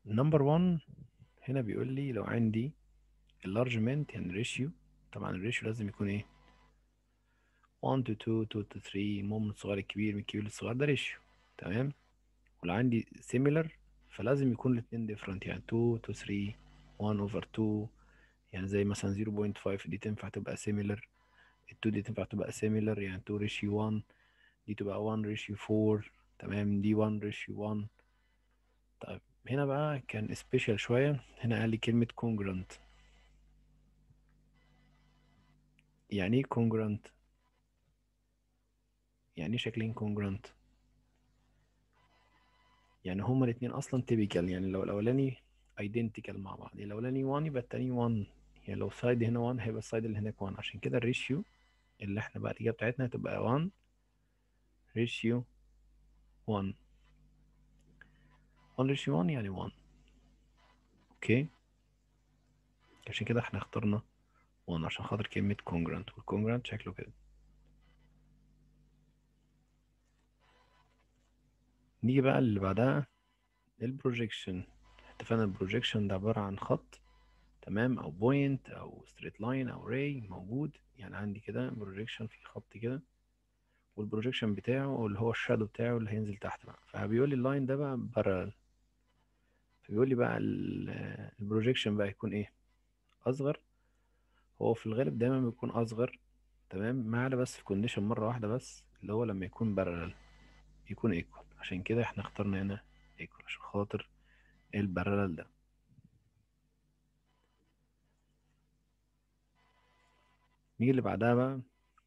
نمبر 1 هنا بيقول لي لو عندي اللارجمنت يعني ريشيو طبعا الريشيو لازم يكون ايه 1 to 2 2 to 3 المهم من الصغير الكبير من الكبير للصغير ده ريشيو تمام ولو عندي similar فلازم يكون الاتنين different يعني 2 to 3 1 over 2 يعني زي مثلا 0.5 دي تنفع تبقى similar ال 2 دي تنفع تبقى similar يعني 2 ratio 1 دي تبقى 1 ratio 4 تمام دي 1 ratio 1 طيب هنا بقى كان سبيشال شوية هنا قال لي كلمة congruent يعني ايه congruent يعني ايه شكلين congruent يعني هما الاتنين اصلا typical يعني لو الاولاني identical مع بعض يعني الاولاني 1 يبقى التاني 1 يعني لو سايد هنا 1 هيبقى السايد اللي هناك 1 عشان كده الريشيو اللي احنا بقى الإجابة بتاعتنا هتبقى 1 ريشيو 1 1 ريشيو 1 يعني 1 اوكي عشان كده احنا اخترنا 1 عشان خاطر كلمة congruent والcongruent شكله كده نيجي بقى اللي بعدها البروجيكشن اتفقنا البروجيكشن ده عبارة عن خط تمام او بوينت او ستريت لاين او راي موجود يعني عندي كده بروجيكشن في خط كده والبروجيكشن بتاعه اللي هو الشادو بتاعه اللي هينزل تحت بقى فبيقول لي اللاين ده بقى بارل فبيقول لي بقى البروجيكشن بقى يكون ايه اصغر هو في الغالب دايما بيكون اصغر تمام ما عدا بس في كونديشن مره واحده بس اللي هو لما يكون بارل يكون ايكوال عشان كده احنا اخترنا هنا ايكوال عشان خاطر البارل ده نيجي اللي بعدها بقى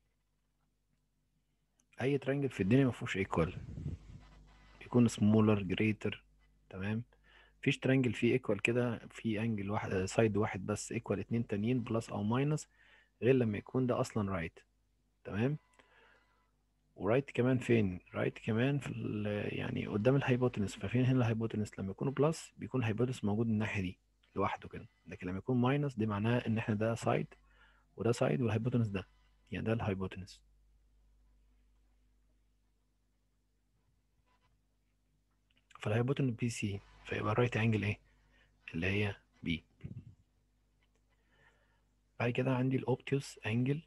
اي ترانجل في الدنيا ما فيهوش ايكوال يكون سمولر جريتر تمام مفيش ترانجل فيه ايكوال كده في انجل واحد سايد واحد بس ايكوال اتنين تانيين بلس او ماينس غير لما يكون ده اصلا رايت تمام ورايت كمان فين رايت كمان في يعني قدام الهايبوتنس ففين هنا الهايبوتنس لما يكونوا بلس بيكون الهايبوتنس موجود الناحيه دي لوحده كده لكن لما يكون ماينس دي معناها ان احنا ده سايد وده سايد والهايبوتنس ده يعني ده الهايبوتنس فالهايبوتنس بي سي فيبقى الرايت انجل ايه اللي هي بي بعد كده عندي الاوبتيوس انجل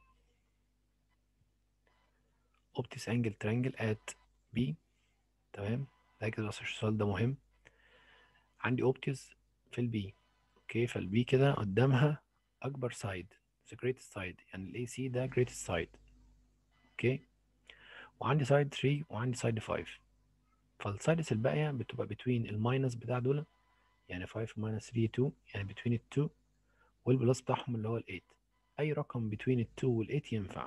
اوبتيوس انجل ترانجل ات بي تمام ركز بس السؤال ده مهم عندي اوبتيوس في البي اوكي فالبي كده قدامها اكبر سايد the greatest side يعني الاي سي ده greatest side اوكي وعندي سايد 3 وعندي سايد 5 فالسايدس الباقية بتبقى between الماينس بتاع دول يعني 5 minus 3 2 يعني between ال 2 والبلس بتاعهم اللي هو ال 8 أي رقم between ال 2 وال 8 ينفع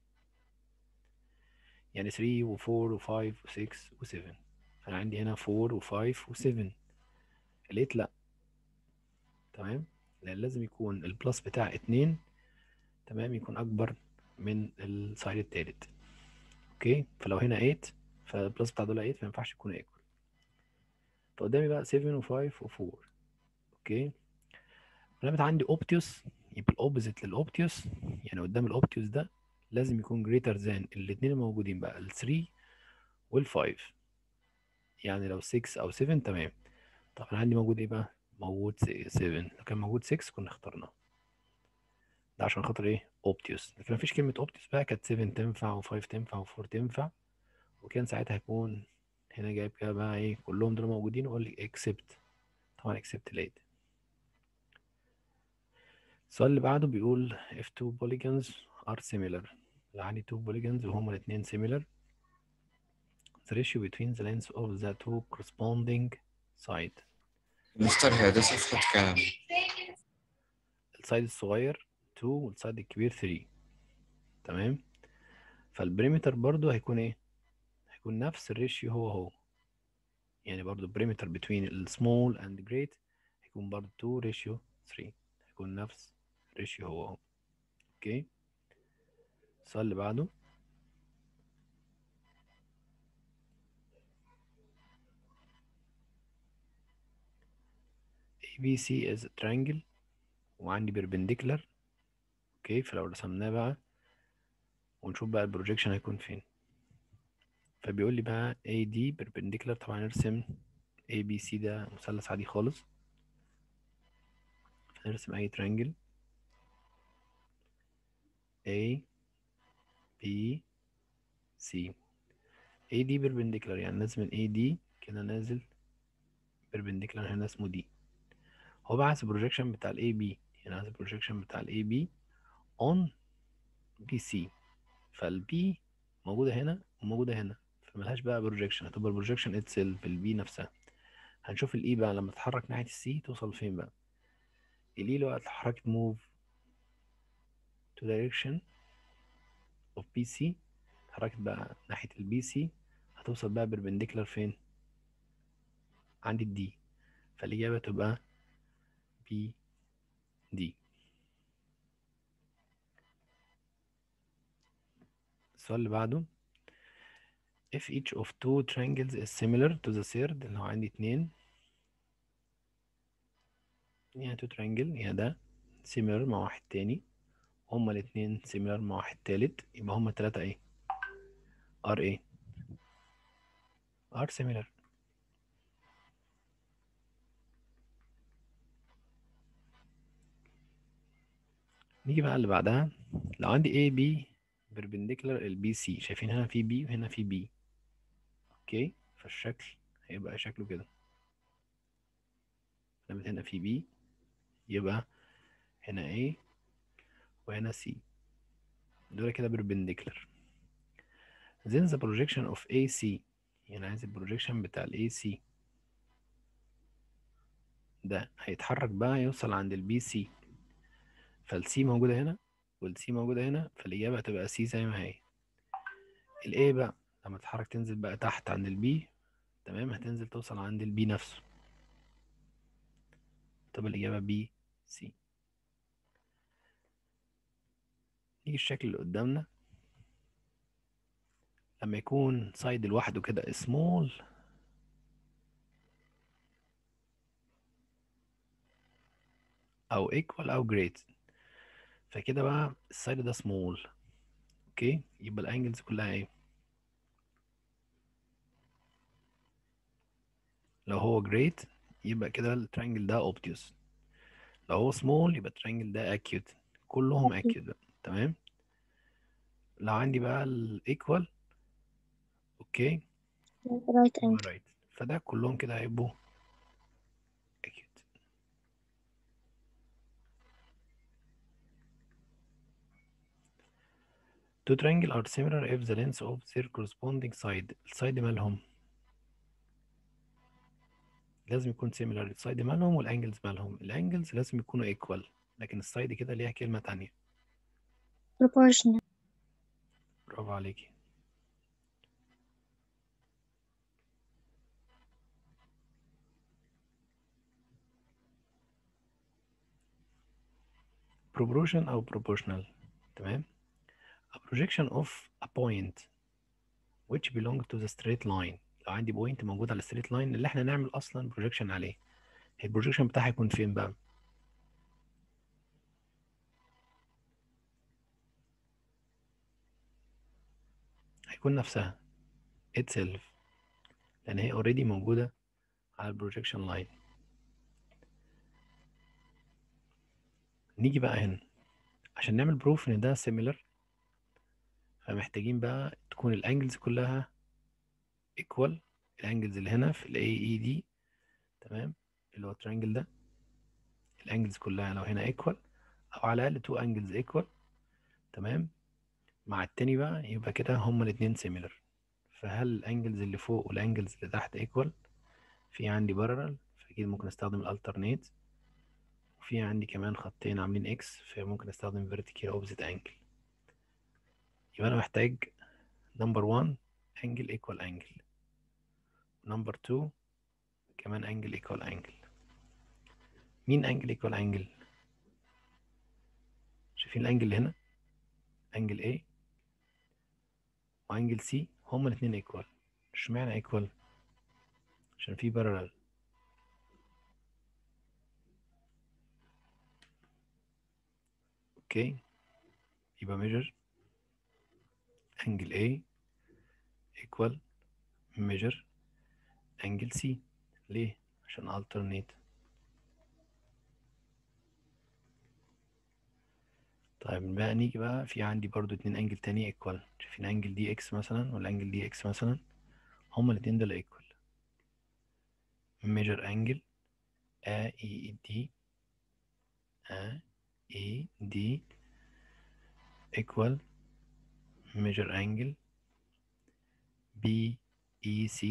يعني 3 و 4 و 5 و 6 و 7 أنا عندي هنا 4 و 5 و 7 ال 8 لأ تمام لأن لازم يكون البلس بتاع 2 تمام يكون أكبر من السايد التالت أوكي فلو هنا 8 فالبلس بتاع دول 8 فما ينفعش يكونوا ايكوال فقدامي بقى 7 و5 و4 اوكي لما عندي اوبتيوس يبقى الاوبزيت للاوبتيوس يعني قدام الاوبتيوس ده لازم يكون جريتر ذان الاثنين الموجودين بقى ال 3 وال 5 يعني لو 6 او 7 تمام طب انا عندي موجود ايه بقى موجود 7 لو كان موجود 6 كنا اخترناه ده عشان خاطر ايه اوبتيوس لكن مفيش كلمه اوبتيوس بقى كانت 7 تنفع و5 تنفع و4 تنفع وكان ساعتها هيكون هنا جايب كده بقى ايه كلهم دول موجودين واقول لي اكسبت طبعا اكسبت ليد السؤال اللي بعده بيقول if two polygons are similar لو عندي two polygons وهما الاتنين similar the ratio between the lengths of the two corresponding side مستر هي ده صفحة كام؟ السايد الصغير 2 والسايد الكبير 3 تمام فالبريمتر برضو هيكون ايه هيكون نفس الريشيو هو هو يعني برضو بريمتر بين السمول اند جريت هيكون برضو 2 ريشيو 3 هيكون نفس الريشيو هو هو اوكي السؤال اللي بعده ABC is a triangle وعندي perpendicular اوكي فلو رسمناه بقى ونشوف بقى البروجيكشن هيكون فين فبيقول لي بقى AD perpendicular طبعا نرسم ABC ده مثلث عادي خالص هنرسم اي ترينجل A B C A دي perpendicular يعني لازم ال A دي كده نازل perpendicular هنا اسمه دي هو بقى عايز البروجيكشن بتاع ال AB يعني عايز البروجيكشن بتاع ال AB on BC فال B موجودة هنا وموجودة هنا فملهاش بقى بروجيكشن هتبقى البروجيكشن اتسيلف ال B نفسها هنشوف ال E بقى لما تتحرك ناحية ال C توصل فين بقى ال E لو اتحركت move to direction of BC اتحركت بقى ناحية ال BC هتوصل بقى perpendicular فين عند ال D فالإجابة تبقى B D السؤال اللي بعده if each of two triangles is similar to the third لو عندي اتنين يعني two triangle يعني ده similar مع واحد تاني هما الاتنين similar مع واحد تالت يبقى هما التلاتة ايه are ايه are similar نيجي بقى اللي بعدها لو عندي A B perpendicular ال BC شايفين هنا في B وهنا في B اوكي فالشكل هيبقى شكله كده لما هنا في B يبقى هنا A وهنا C دول كده perpendicular then the projection of AC يعني عايز البروجيكشن بتاع ال AC ده هيتحرك بقى يوصل عند ال BC فالسي موجودة هنا والسي موجودة هنا فالإجابة هتبقى سي زي ما هي الA بقى لما تتحرك تنزل بقى تحت عند البي تمام هتنزل توصل عند البي نفسه تبقى الإجابة بي سي نيجي الشكل اللي قدامنا لما يكون سايد لوحده كده small أو equal أو great فكده بقى السايد ده small اوكي يبقى الانجلز كلها ايه لو هو great يبقى كده الترينجل ده obtuse لو هو small يبقى الترينجل ده acute كلهم acute بقى تمام لو عندي بقى الايكوال اوكي right يبقى angle right فده كلهم كده هيبقوا acute Two triangle are similar if the length of their corresponding side السايد مالهم لازم يكون similar السايد مالهم والانجلز مالهم الانجلز لازم يكونوا equal لكن السايد كده ليها كلمة تانية proportional برافو عليكي proportion أو proportional تمام a projection of a point which belong to the straight line لو عندي بوينت موجود على الستريت لاين اللي احنا نعمل اصلا projection عليه البروجيكشن بتاعها يكون فين بقى هيكون نفسها itself لان هي already موجودة على البروجيكشن لاين نيجي بقى هنا عشان نعمل بروف ان ده similar فمحتاجين بقى تكون الانجلز كلها equal الانجلز اللي هنا في ال AED تمام اللي هو الترينجل ده الانجلز كلها لو هنا equal او على الاقل تو انجلز equal تمام مع التاني بقى يبقى كده هما الاتنين similar فهل الانجلز اللي فوق والانجلز اللي تحت equal في عندي parallel فاكيد ممكن استخدم الالترنيت وفي عندي كمان خطين عاملين اكس فممكن استخدم vertical opposite angle يبقى انا محتاج number 1 angle equal angle number 2 كمان angle equal angle مين angle equal angle شايفين الانجل اللي هنا انجل A وانجل C هما الاتنين equal اشمعنى equal عشان في parallel اوكي يبقى measure angle A equal measure angle C ليه عشان alternate طيب بقى نيجي بقى في عندي برضو اتنين انجل تاني ايكوال شايفين انجل دي اكس مثلا والانجل دي اكس مثلا هما الاتنين دول ايكوال measure angle AED AED equal measure angle BEC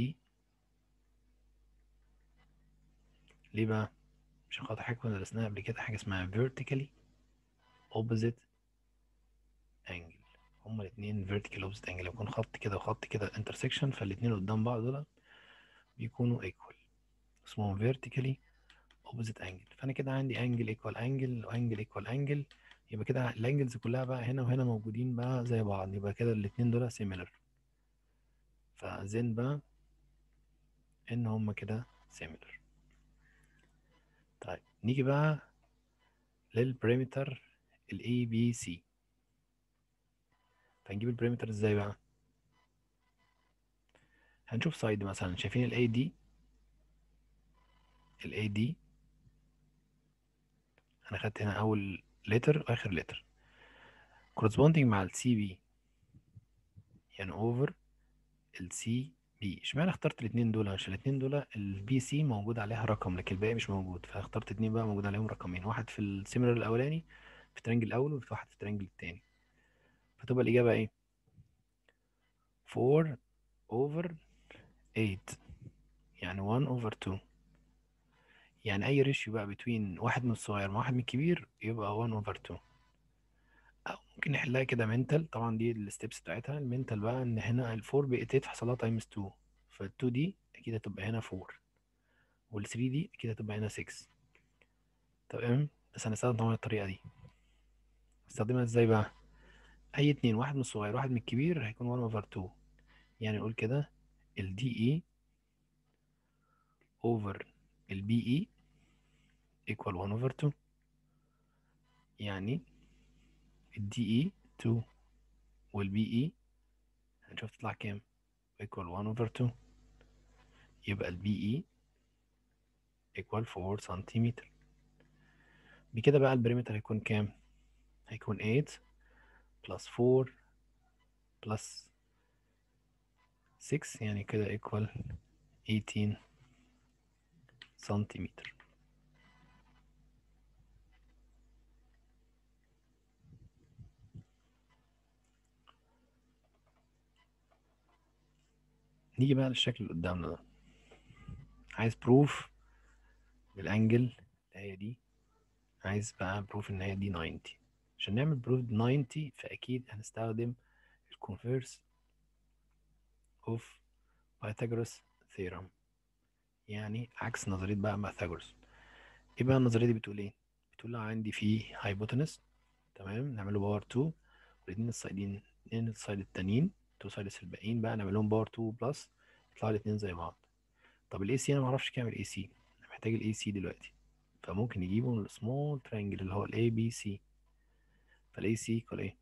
ليه بقى؟ عشان خاطر حاجة كنا درسناها قبل كده حاجة اسمها vertically opposite angle هما الاتنين vertical opposite angle لو يكون خط كده وخط كده intersection فالاتنين قدام بعض دول بيكونوا equal اسمهم vertically opposite angle فانا كده عندي angle equal angle وانجل equal angle يبقى كده الانجلز كلها بقى هنا وهنا موجودين بقى زي بعض يبقى كده الاتنين دول similar فزين بقى ان هما كده similar طيب نيجي بقى للبريمتر ال ABC فنجيب البريمتر ازاي بقى هنشوف سايد مثلا شايفين ال AD ال AD انا خدت هنا اول لتر واخر لتر corresponding مع ال CB يعني over ال CB اشمعنى اخترت الاتنين دول عشان الاتنين دول ال BC موجود عليها رقم لكن الباقي مش موجود فاخترت اتنين بقى موجود عليهم رقمين واحد في السيميلر الاولاني في الترينجل الاول وفي واحد في الترينجل التاني فتبقى الاجابه ايه 4 over 8 يعني 1 over 2 يعني اي ريشيو بقى بين واحد من الصغير مع واحد من الكبير يبقى 1 over 2 او ممكن نحلها كده منتال طبعا دي الستبس بتاعتها المنتال بقى ان هنا ال 4 بقت 8 حصلها تايمز 2 فال 2 دي اكيد هتبقى هنا 4 وال 3 دي اكيد هتبقى هنا 6 تمام بس هنستخدم طبعا الطريقه دي نستخدمها ازاي بقى اي اتنين واحد من الصغير واحد من الكبير هيكون 1 over 2 يعني نقول كده ال DE over ال BE equal 1 over 2 يعني ال DE 2 وال BE هنشوف تطلع كام equal 1 over 2 يبقى ال BE equal 4 سنتيمتر بكده بقى البريمتر هيكون كام هيكون 8 plus 4 plus 6 يعني كده equal 18 سنتيمتر نيجي بقى للشكل اللي قدامنا ده عايز بروف بالانجل اللي هي دي عايز بقى بروف ان هي دي 90 عشان نعمل بروف 90 فاكيد هنستخدم الكونفيرس اوف بايثاغورس ثيرم يعني عكس نظريه بقى بايثاغورس ايه بقى النظريه دي بتقول ايه بتقول لو عندي فيه هايبوتنس تمام نعمله باور 2 والاثنين السايدين الاثنين السايد التانيين تو سايدس الباقيين بقى نعمل لهم باور 2 بلس يطلعوا الاثنين زي بعض طب الاي سي انا ما اعرفش كام الاي سي انا محتاج الاي سي دلوقتي فممكن نجيبه من السمول ترينجل اللي هو الاي بي سي فالاي سي يكوال ايه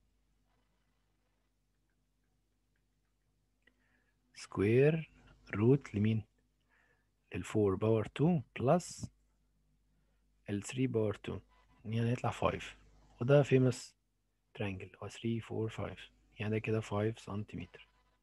سكوير روت لمين لل 4 باور 2 بلس ال 3 باور 2 يعني هيطلع 5 وده فيمس ترينجل هو 3 4 5 يعني ده كده 5 سنتيمتر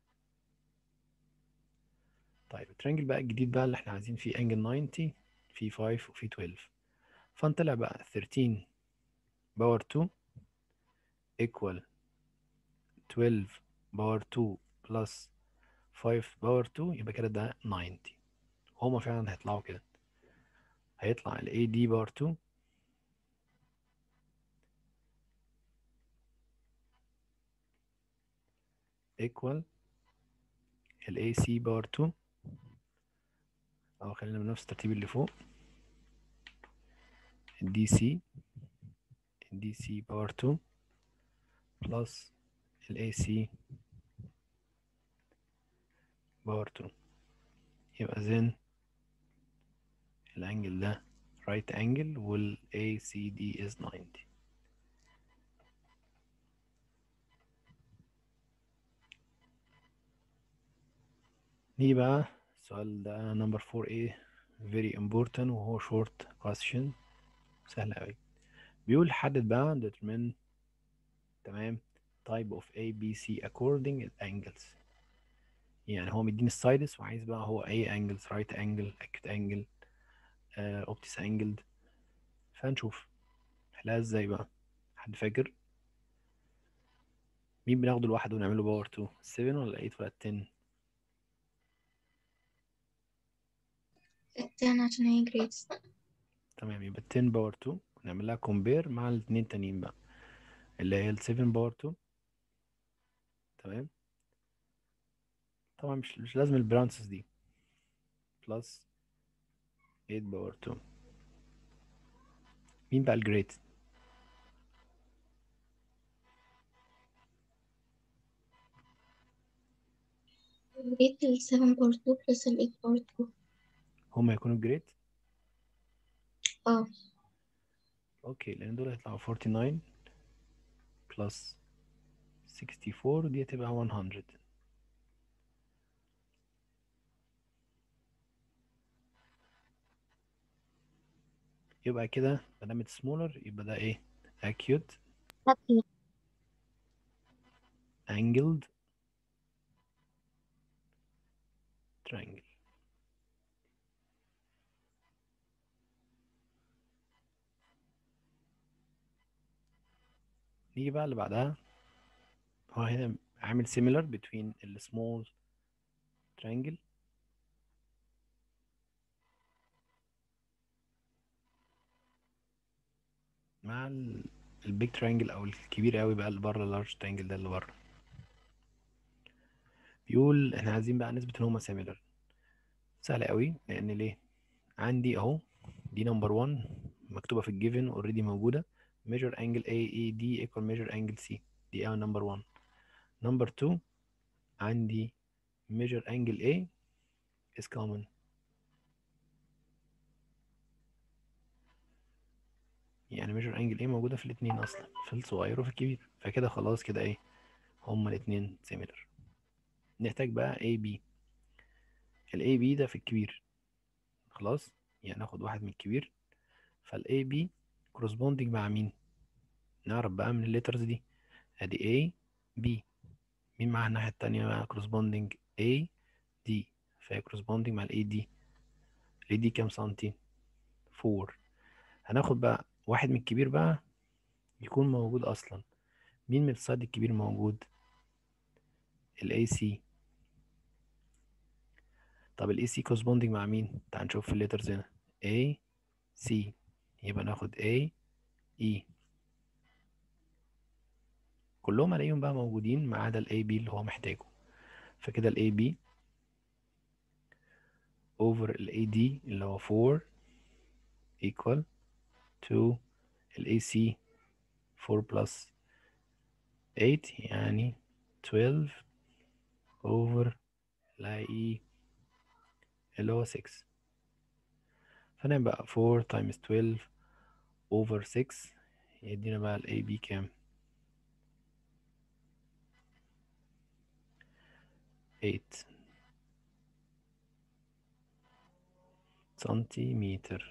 طيب الترينجل بقى الجديد بقى اللي احنا عايزين فيه انجل 90 فيه 5 وفيه 12 فنطلع بقى 13 باور 2 equal 12 باور 2 بلس 5 باور 2 يبقى كده ده 90 هما فعلا هيطلعوا كده هيطلع ال AD باور 2 equal ال AC باور 2 أو خلينا بنفس الترتيب اللي فوق ال DC ال DC باور 2 plus ال AC باور 2 يبقى then الانجل ده right angle وال ACD is 90 نيجي بقى السؤال ده number 4A very important وهو short question سهل أوي بيقول حدد بقى determine تمام type of A B C according angles يعني هو مديني السايدس وعايز بقى هو اي angles right angle acute angle آه obtuse angled فهنشوف نحلها ازاي بقى حد فاكر مين بناخده لوحده ونعمله باور 2 7 ولا 8 ولا 10 التاني عشان هي جريدز تمام يبقى 10 باور 2 ونعمل لها كومبير مع الاثنين التانيين بقى اللي هي ال 7 باور 2 تمام طبعا مش مش لازم البرانسز دي بلس 8 باور 2 مين بقى الجريت جريد ال 7 باور 2 بلس ال 8 باور 2 هما يكونوا جريت اه اوكي لان دول هيطلعوا 49 بلس 64 دي هتبقى 100 يبقى كده ما دام سمولر يبقى ده ايه acute أكيد angled triangle نيجي بقى اللي بعدها هو هنا عامل similar between ال small triangle مع ال البيج ترينجل او الكبير قوي بقى اللي بره اللارج ترينجل ده اللي بره بيقول احنا عايزين بقى نثبت ان هما سيميلر سهل قوي لان ليه عندي اهو دي نمبر 1 مكتوبه في الجيفن اوريدي موجوده measure angle AED equal measure angle C دي اول نمبر 1 نمبر 2 عندي measure angle A is common يعني measure angle A موجودة في الاتنين أصلا في الصغير وفي الكبير فكده خلاص كده إيه هما الاتنين similar نحتاج بقى AB ال AB ده في الكبير خلاص يعني ناخد واحد من الكبير فال AB corresponding مع مين نعرف بقى من الليترز دي ادي A B مين مع الناحية التانية بقى corresponding A D فهي corresponding مع ال AD ال AD كام سنتي 4 هناخد بقى واحد من الكبير بقى يكون موجود اصلا مين من السايد الكبير موجود ال AC طب ال AC corresponding مع مين تعال نشوف في الليترز هنا A C يبقى ناخد A E كلهم الاقيهم بقى موجودين ما عدا ال AB اللي هو محتاجه فكده ال AB over ال AD اللي هو 4 equal to ال AC 4 plus 8 يعني 12 over ال IE اللي هو 6 فنعمل بقى 4 times 12 over 6 يدينا بقى ال AB كام 8 سنتيمتر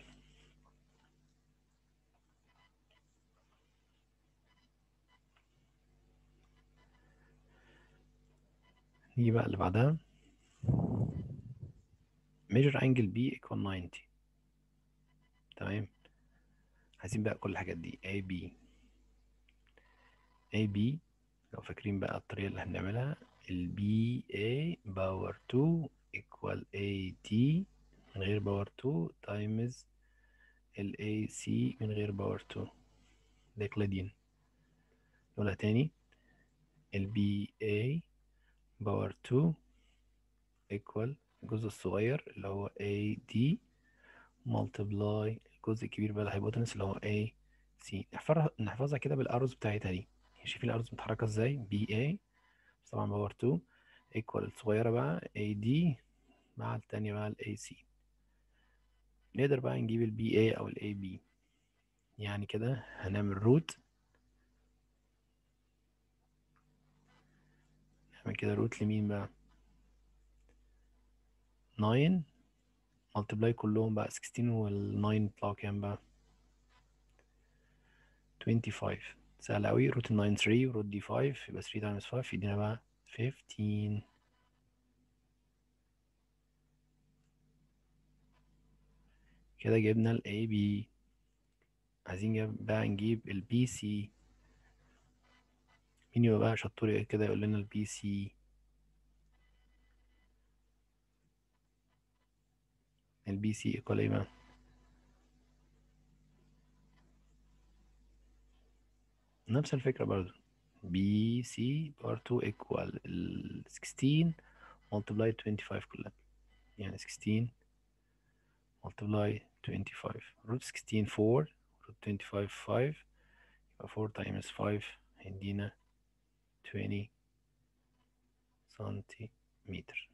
نيجي بقى اللي بعدها measure angle B equal 90 تمام عايزين بقى كل الحاجات دي AB AB لو فاكرين بقى الطريقة اللي هنعملها ال BA باور 2 equal AD من غير باور 2 times ال AC من غير باور 2 ده كلادين نقولها تاني ال BA باور 2 equal الجزء الصغير اللي هو AD multiply الجزء الكبير بقى الهايبوتنس اللي هو AC نحفظها نحفظها كده بالأروز بتاعتها دي شايفين الأروز متحركة ازاي BA بس طبعا باور 2 equal الصغيرة بقى AD مع التانية بقى ال AC نقدر بقى نجيب ال BA أو ال AB يعني كده هنعمل روت نعمل كده روت لمين بقى 9 multiply كلهم بقى 16 وال 9 يطلعوا كام بقى 25 سهل أوي روت الناين 3 وروت دي 5 يبقى 3 تايمز 5 يدينا بقى 15 كده جبنا ال AB عايزين جاب- بقى نجيب ال BC مين يبقى بقى شطور كده يقول لنا ال BC ال BC equal ايه بقى نفس الفكرة برضو BC bar 2 equal ال 16 multiply 25 كلها يعني 16 multiply 25 root 16 4 root 25 5 يبقى 4 times 5 هيدينا 20 سنتيمتر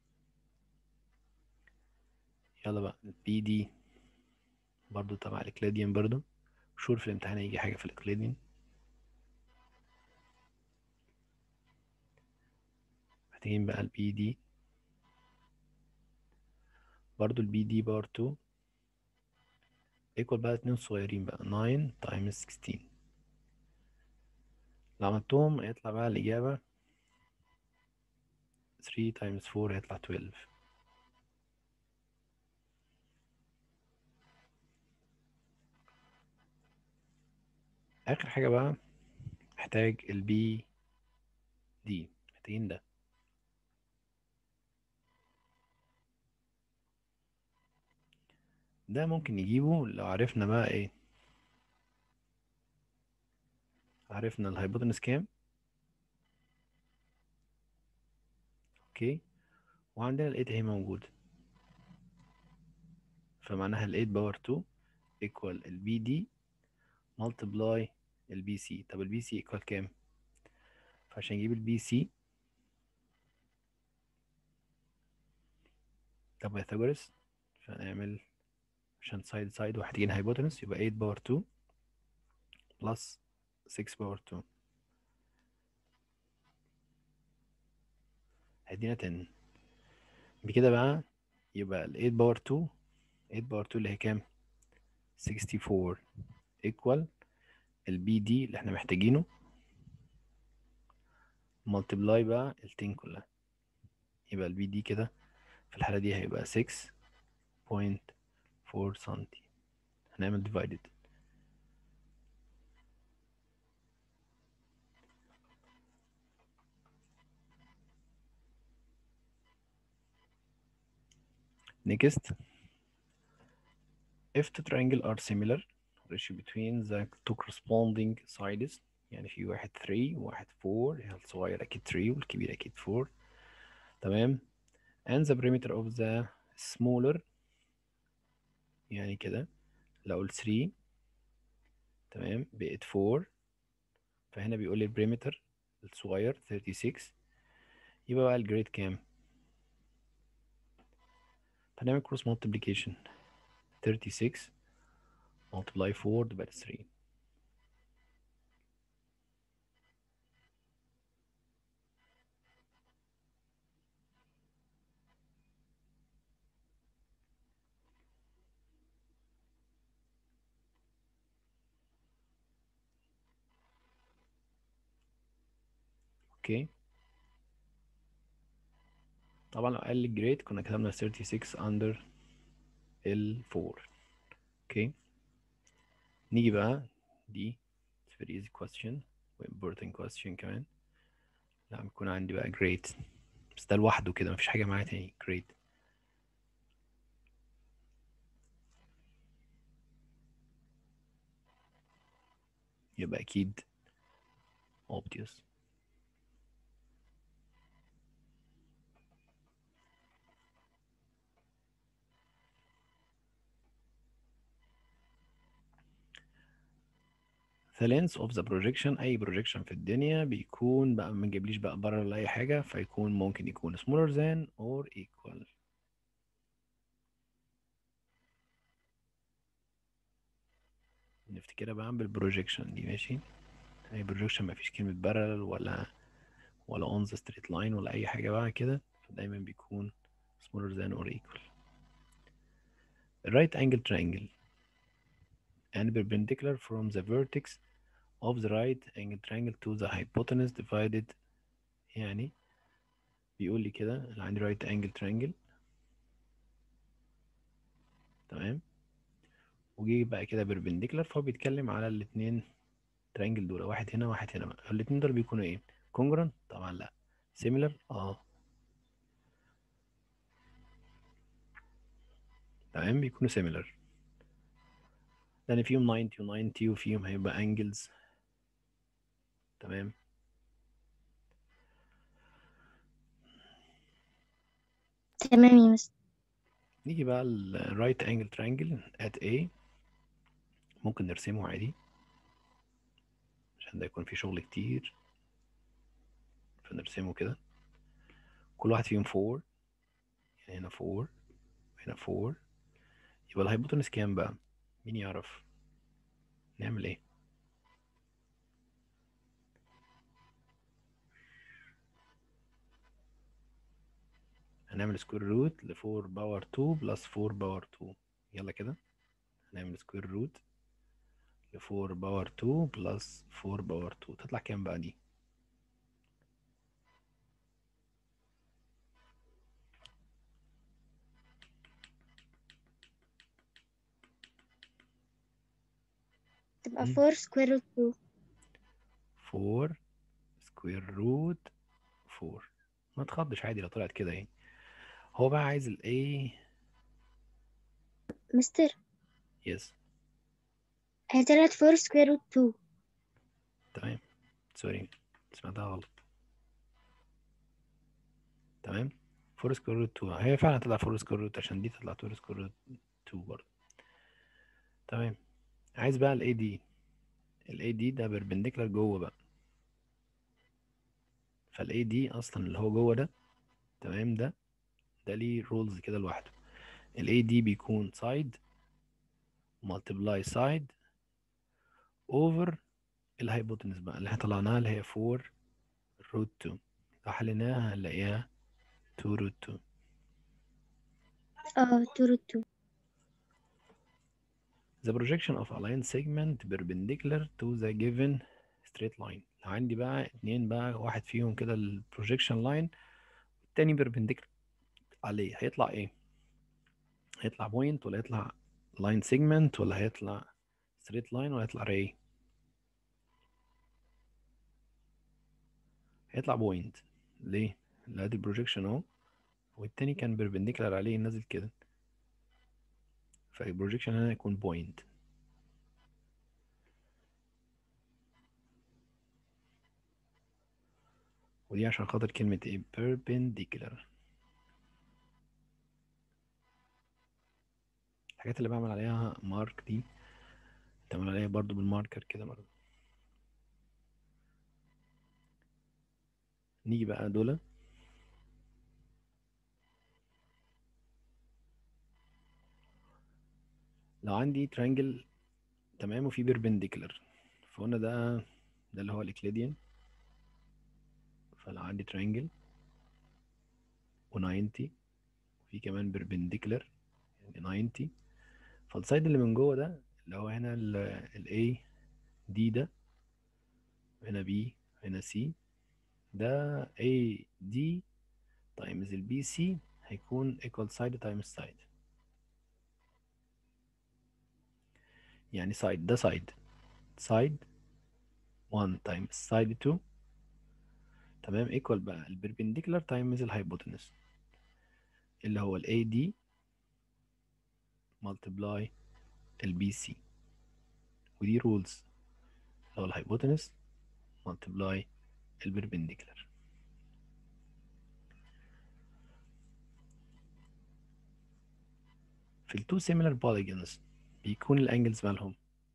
يلا بقى البي دي برضو تبع الإكليديان برضو شور في الامتحان هيجي حاجة في الإكليديان محتاجين بقى البي دي برضو البي دي بار 2 ايكوال بقى اتنين صغيرين بقى 9 تايمز 16 لو عملتهم هيطلع بقى الإجابة 3 تايمز 4 هيطلع 12 آخر حاجة بقى محتاج البي دي محتاجين ده ده ممكن نجيبه لو عرفنا بقى ايه عرفنا الهايبوتنس كام اوكي وعندنا ال 8 اهي موجودة فمعناها ال 8 باور 2 equal ال بي دي multiply ال بي سي طب ال بي سي equal كام فعشان نجيب ال بي سي طب بايثاغورس فنعمل عشان سايد سايد ومحتاجين هايبوتنس يبقى 8 باور 2 بلس 6 باور 2 هيدينا 10 بكده بقى يبقى ال 8 باور 2 8 باور 2 اللي هي كام 64 equal البي دي اللي احنا محتاجينه multiply بقى ال 10 كلها يبقى البي دي كده في الحالة دي هيبقى 6.4 سنتي هنعمل divided Next, if the triangle are similar, ratio between the two corresponding sides يعني في واحد 3 وواحد 4 يعني الصغير أكيد 3 والكبير أكيد 4 تمام and the perimeter of the smaller يعني كده لو ال 3 تمام بقت 4 فهنا بيقول لي البريمتر الصغير 36 يبقى بقى الجريد كام؟ هنعمل cross multiplication 36 multiply 4 divided 3 اوكي طبعا لو قال لي الجريد كنا كتبنا 36 under ال 4 اوكي نيجي بقى دي it's very easy question و important question كمان لا بيكون عندي بقى grade بس ده لوحده كده مفيش حاجة معاه تاني grade يبقى أكيد obvious the length of the projection اي projection في الدنيا بيكون بقى ما نجيبليش بقى بره ولا اي حاجه فيكون ممكن يكون smaller than or equal نفتكرها بقى بالبروجيكشن دي ماشي اي بروجيكشن ما فيش كلمه parallel ولا ولا on the straight line ولا اي حاجه بقى كده فدايما بيكون smaller than or equal right angle triangle and perpendicular from the vertex of the right angle triangle to the hypotenuse divided يعني بيقول لي كده انا عندي right angle triangle تمام وجي بقى كده perpendicular فهو بيتكلم على الاتنين ترينجل دول واحد هنا واحد هنا بقى الاتنين دول بيكونوا ايه congruent طبعا لا similar اه تمام بيكونوا similar لان فيهم 90 و90 وفيهم هيبقى angles تمام تمام يا مستر نيجي بقى ال right angle triangle at A ممكن نرسمه عادي عشان ده يكون فيه شغل كتير فنرسمه كده كل واحد فيهم 4 يعني هنا 4 وهنا 4 يبقى الهايبوتنس كام بقى مين يعرف نعمل ايه هنعمل سكوير روت ل 4 باور 2 بلس 4 باور 2 يلا كده هنعمل سكوير روت ل 4 باور 2 بلس 4 باور 2 تطلع كام بقى دي تبقى مم. 4 سكوير روت 2 4 سكوير روت 4 ما تخضش عادي لو طلعت كده يعني هو بقى عايز ال A مستر يس هي طلعت 4 سكوير روت 2 تمام سوري سمعتها غلط تمام 4 سكوير روت 2 هي فعلا تطلع 4 سكوير روت عشان دي تطلع 4 سكوير روت 2 برضه تمام عايز بقى ال AD ال AD ده بيربنديكولار جوه بقى فال AD اصلا اللي هو جوه ده تمام ده ده ليه رولز كده لوحده ال AD بيكون side multiply side over الهايبوتنس بقى اللي احنا طلعناها اللي هي 4 روت 2 لو حليناها هنلاقيها 2 روت 2 اه 2 روت 2 The projection of a line segment perpendicular to the given straight line لو عندي بقى اتنين بقى واحد فيهم كده ال projection line والتاني perpendicular عليه هيطلع ايه؟ هيطلع point ولا هيطلع line segment ولا هيطلع straight line ولا هيطلع ray؟ هيطلع point ليه؟ لأن ادي projection اهو والتاني كان perpendicular عليه نازل كده فالبروجيكشن هنا يكون point ودي عشان خاطر كلمة ايه perpendicular الحاجات اللي بعمل عليها مارك دي تعمل عليها برضو بالماركر كده برضو نيجي بقى دول لو عندي ترينجل تمام وفي بيربنديكولار فقلنا ده ده اللي هو الاكليديان فلو عندي ترينجل و90 وفي كمان بيربنديكولار يعني 90 فالسايد اللي من جوه ده اللي هو هنا ال A دي ده هنا B هنا C ده A D تايمز ال B C هيكون equal side times side يعني side ده side side 1 times side 2 تمام equal بقى البربنديكولار times الهايبوتنس اللي هو ال AD multiply ال BC ودي rules اللي هو الهايبوتنس multiply البربنديكولار في ال two similar polygons بيكون الانجلز مالهم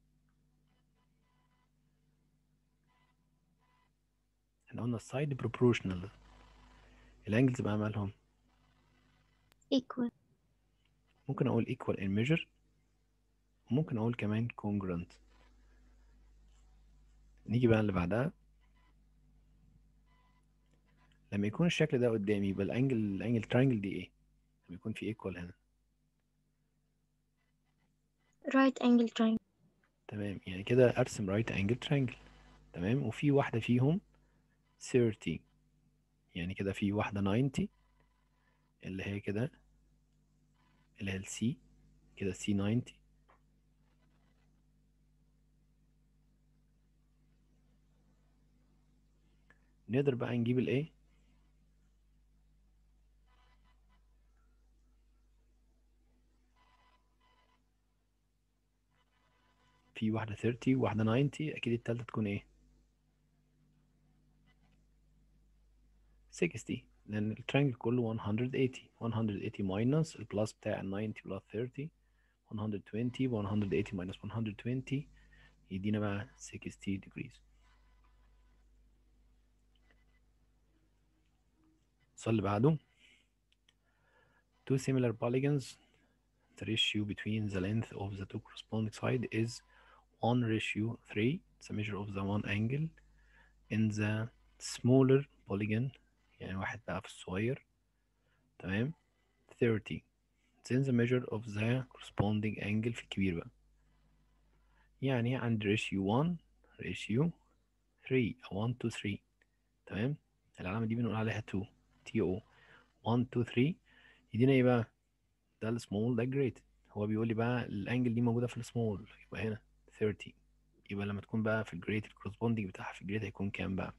احنا قلنا السايد بروبورشنال الانجلز بقى مالهم equal ممكن اقول equal in measure وممكن اقول كمان congruent نيجي بقى اللي بعدها لما يكون الشكل ده قدامي يبقى الانجل الانجل ترينجل دي ايه لما يكون في equal هنا right angle triangle تمام يعني كده ارسم right angle triangle تمام وفي واحدة فيهم 30 يعني كده في واحدة 90 اللي هي كده اللي هي السي كده سي 90 نقدر بقى نجيب الايه في واحدة 30 وواحدة 90 أكيد التالتة تكون إيه؟ 60 لأن الترينجل كله 180 180 ماينس البلس بتاع ال 90 بلس 30 120 180 ماينس 120 يدينا بقى 60 degrees السؤال اللي بعده two similar polygons the ratio between the length of the two corresponding side is 1 ratio 3 it's a measure of the one angle in the smaller polygon يعني واحد بقى في الصغير تمام 30 then the measure of the corresponding angle في الكبير بقى يعني عند ratio 1 ratio 3 أو 1 to 3 تمام العلامة دي بنقول عليها 2 تي او 1 2 3 يدينا ايه بقى ده السمول ده جريت هو بيقول لي بقى الانجل دي موجودة في السمول يبقى هنا 30 يبقى لما تكون بقى في الجريت الكورسبوندينج بتاعها في الجريت هيكون كام بقى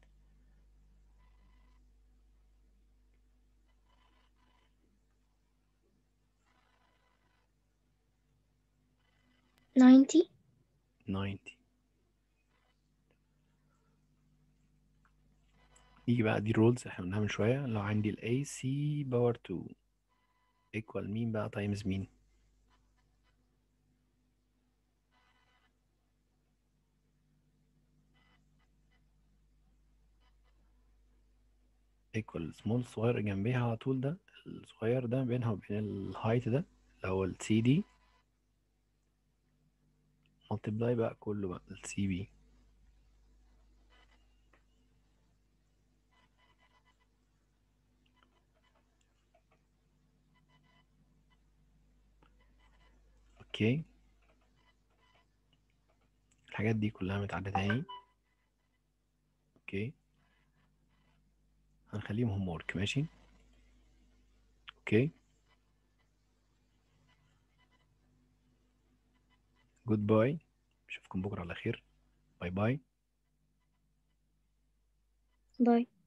ninety 90 نيجي بقى دي رولز احنا قلناها من شوية لو عندي ال AC باور 2 equal مين بقى تايمز مين equal السمول الصغير اللي جنبيها على طول ده الصغير ده بينها وبين الهايت ده اللي هو ال CD multiply بقى كله بقى ال CB اوكي الحاجات دي كلها متعدة تاني اوكي هنخليهم هوم وورك ماشي اوكي جود باي اشوفكم بكره على خير باي باي باي